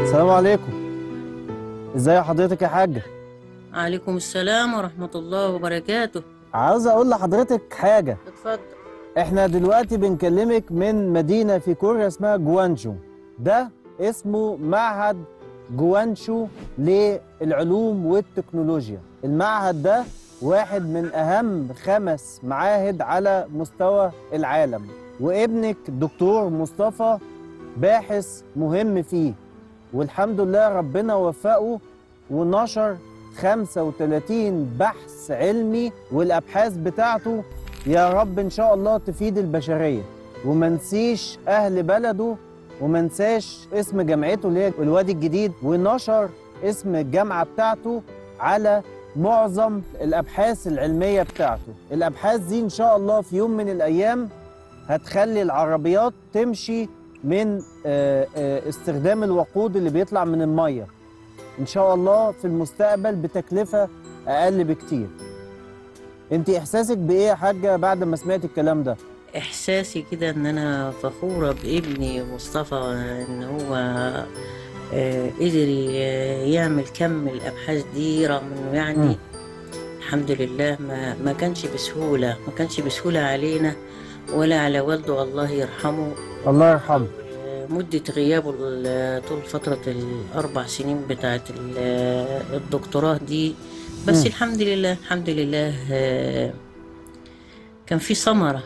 السلام عليكم ازاي حضرتك يا حاجة عليكم السلام ورحمة الله وبركاته عاوز اقول لحضرتك حاجة اتفضل احنا دلوقتي بنكلمك من مدينة في كوريا اسمها جوانجو ده اسمه معهد جوانشو للعلوم والتكنولوجيا المعهد ده واحد من اهم خمس معاهد على مستوى العالم وابنك دكتور مصطفى باحث مهم فيه والحمد لله ربنا وفقه ونشر 35 بحث علمي والابحاث بتاعته يا رب ان شاء الله تفيد البشريه وما نسيش اهل بلده وما نساش اسم جامعته اللي هي الوادي الجديد ونشر اسم الجامعه بتاعته على معظم الابحاث العلميه بتاعته الابحاث دي ان شاء الله في يوم من الايام هتخلي العربيات تمشي من آه، آه، استخدام الوقود اللي بيطلع من الميه ان شاء الله في المستقبل بتكلفه اقل بكتير انت احساسك بايه يا حاجه بعد ما سمعت الكلام ده إحساسي كده إن أنا فخورة بابني مصطفى إن هو آه، قدر ي- يعمل كم الأبحاث دي رغم إنه يعني مم. الحمد لله ما ما كانش بسهولة ما كانش بسهولة علينا ولا على والده الله يرحمه الله يرحمه مدة غيابه ال- طول فترة الأربع سنين بتاعت ال- الدكتوراه دي بس مم. الحمد لله الحمد لله آه، كان في ثمرة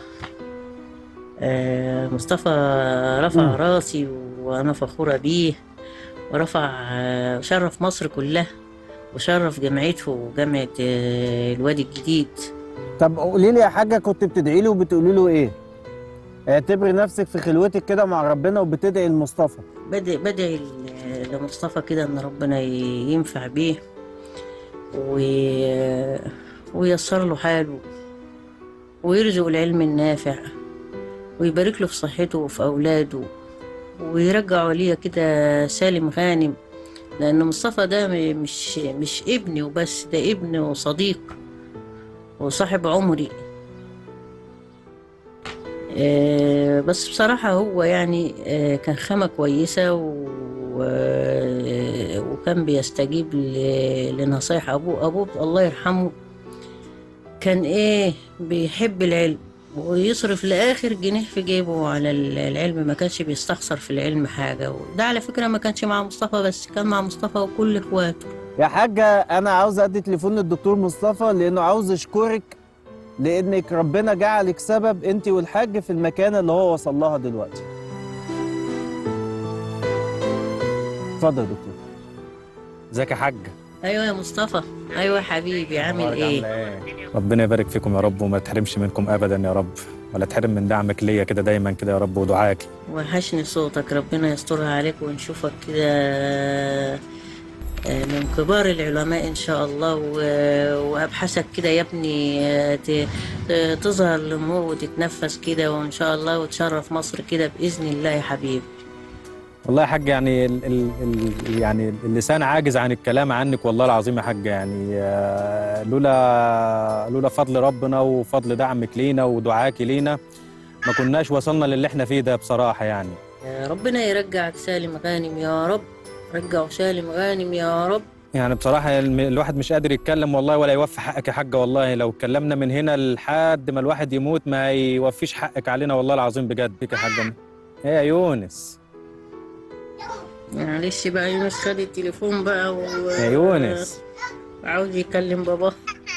آه، مصطفى رفع مم. راسي وأنا فخورة بيه ورفع آه، شرف مصر كلها وشرف جامعته وجامعة آه، الوادي الجديد طب قولي لي يا حاجه كنت بتدعي له وبتقولي له ايه اعتبري نفسك في خلوتك كده مع ربنا وبتدعي لمصطفى بدأ بدعي ل- لمصطفى كده ان ربنا ي- ينفع بيه وي- وييسر له حاله ويرزق العلم النافع ويبارك له في صحته وفي اولاده ويرجعه ليا كده سالم غانم لان مصطفى ده م- مش مش ابني وبس ده ابن وصديق وصاحب عمري آه، بس بصراحة هو يعني آه، كان خامة كويسة و... و- وكان بيستجيب ل... لنصايح أبوه أبوه الله يرحمه كان إيه بيحب العلم ويصرف لآخر جنيه في جيبه على ال- العلم ما كانش بيستخسر في العلم حاجة وده على فكرة ما كانش مع مصطفى بس كان مع مصطفى وكل إخواته يا حاجه انا عاوز ادي تليفون للدكتور مصطفى لانه عاوز اشكرك لانك ربنا جعلك سبب انت والحاج في المكانه اللي هو وصل لها دلوقتي اتفضل يا دكتور ازيك يا حاج أيوة يا مصطفى أيوة يا حبيبي عامل إيه ربنا يبارك فيكم يا رب وما تحرمش منكم ابدا يا رب ولا تحرم من دعمك ليا كده دايما كده يا رب ودعائك وحشني صوتك ربنا يسترها عليك ونشوفك كده آه، من كبار العلماء إن شاء الله و- وأبحاثك كده يا ابني آه، ت- ت- تظهر للنور وتتنفس كده وإن شاء الله وتشرف مصر كده بإذن الله يا حبيبي والله يا حاج يعني ال ال ال يعني اللسان عاجز عن الكلام عنك والله العظيم يا حاج يعني آه، لولا لولا فضل ربنا وفضل دعمك لينا ودعاك لينا ما كناش وصلنا للي احنا فيه ده بصراحة يعني آه، ربنا يرجعك سالم غانم يا رب رجعه سالم غانم يا رب يعني بصراحة الم- الواحد مش قادر يتكلم والله ولا يوفي حقك يا حاجة والله لو اتكلمنا من هنا لحد ما الواحد يموت ما يوفيش حقك علينا والله العظيم بجد بيك يا حاجة ايه يا يونس معلش بقى يونس خد التليفون بقى و... يا يونس عاوز يكلم باباه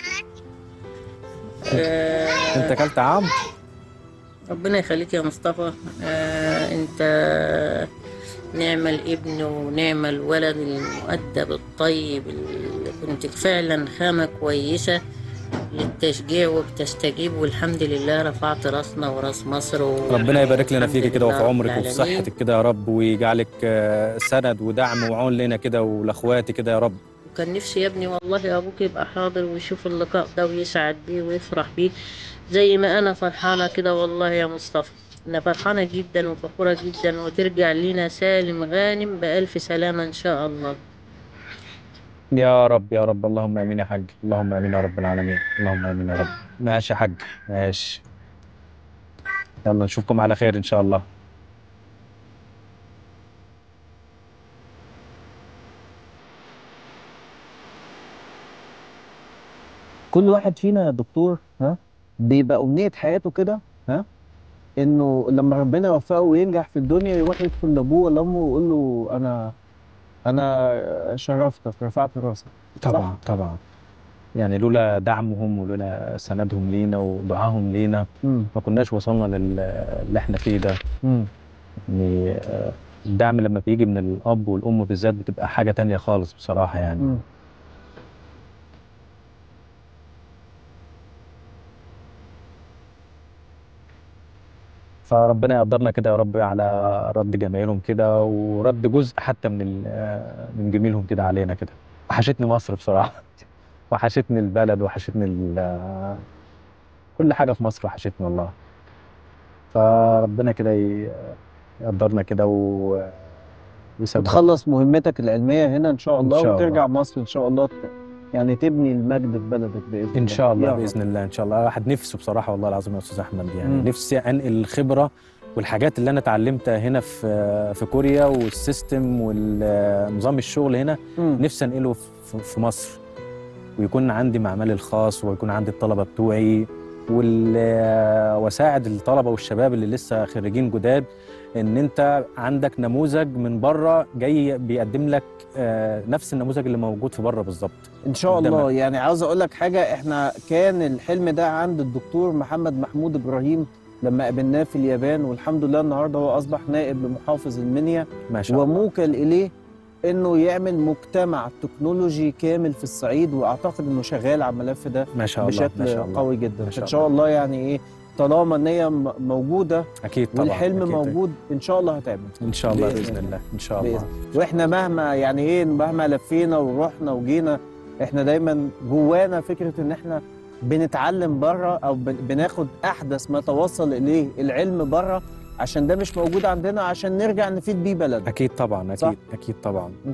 آه، انت اكلت عم ربنا يخليك يا مصطفى آه انت نعم الابن ونعم الولد المؤدب الطيب اللي كنت فعلا خامة كويسة للتشجيع وبتستجيب والحمد لله رفعت راسنا وراس مصر و... ربنا يبارك لنا الحمد فيك كده لله وفي رب عمرك وفي العالمين. صحتك كده يا رب ويجعلك آه، سند ودعم وعون لنا كده ولاخواتي كده يا رب وكان نفسي يا ابني والله ابوك يبقى حاضر ويشوف اللقاء ده ويسعد بيه ويفرح بيه زي ما انا فرحانه كده والله يا مصطفى انا فرحانه جدا وفخوره جدا وترجع لنا سالم غانم بالف سلامه ان شاء الله يا رب يا رب اللهم امين يا حاج اللهم امين يا رب العالمين اللهم امين يا رب ماشي يا حاج ماشي يلا نشوفكم على خير ان شاء الله كل واحد فينا يا دكتور ها بيبقى امنيه حياته كده ها انه لما ربنا يوفقه وينجح في الدنيا يروح يدخل لابوه ولا امه ويقول له انا انا شرفتك رفعت راسك طبعا طبعا يعني لولا دعمهم ولولا سندهم لينا ودعاهم لينا امم ما كناش وصلنا لل- اللي احنا فيه ده امم يعني آه، الدعم لما بيجي من الاب والام بالذات بتبقى حاجه تانية خالص بصراحه يعني امم فربنا يقدرنا كده يا رب على رد جمايلهم كده ورد جزء حتى من ال- آه، من جميلهم كده علينا كده وحشتني مصر بصراحه وحشتني البلد وحشتني ال- آه، كل حاجه في مصر وحشتني والله فربنا كده ي- يقدرنا كده و ويسبب وتخلص مهمتك العلميه هنا ان شاء إن الله شاء وترجع مصر ان شاء الله ت- يعني تبني المجد في بلدك باذن الله ان شاء الله يا رب. باذن الله ان شاء الله واحد نفسه بصراحه والله العظيم يا استاذ احمد يعني مم. نفسي انقل الخبره والحاجات اللي انا اتعلمتها هنا في في كوريا والسيستم ونظام الشغل هنا مم. نفسي انقله في في مصر ويكون عندي معملي الخاص ويكون عندي الطلبه بتوعي وال- واساعد الطلبه والشباب اللي لسه خريجين جداد ان انت عندك نموذج من بره جاي بيقدم لك آه، نفس النموذج اللي موجود في بره بالظبط ان شاء قدامك. الله يعني عاوز اقول لك حاجه احنا كان الحلم ده عند الدكتور محمد محمود ابراهيم لما قابلناه في اليابان والحمد لله النهارده هو اصبح نائب لمحافظ المنيا ما شاء الله وموكل اليه انه يعمل مجتمع تكنولوجي كامل في الصعيد واعتقد انه شغال على الملف ده ما شاء الله ما بشكل شاء الله قوي جدا ما شاء فان شاء الله يعني ايه طالما النيه م- موجوده اكيد طبعا والحلم أكيد. موجود ان شاء الله هتعمل ان شاء الله بإذن باذن الله. الله ان شاء الله بإذن واحنا مهما يعني ايه مهما لفينا ورحنا وجينا احنا دايما جوانا فكره ان احنا بنتعلم بره او بن- بناخد احدث ما توصل اليه العلم بره عشان ده مش موجود عندنا عشان نرجع نفيد بيه بلدنا اكيد طبعا صح؟ اكيد اكيد طبعا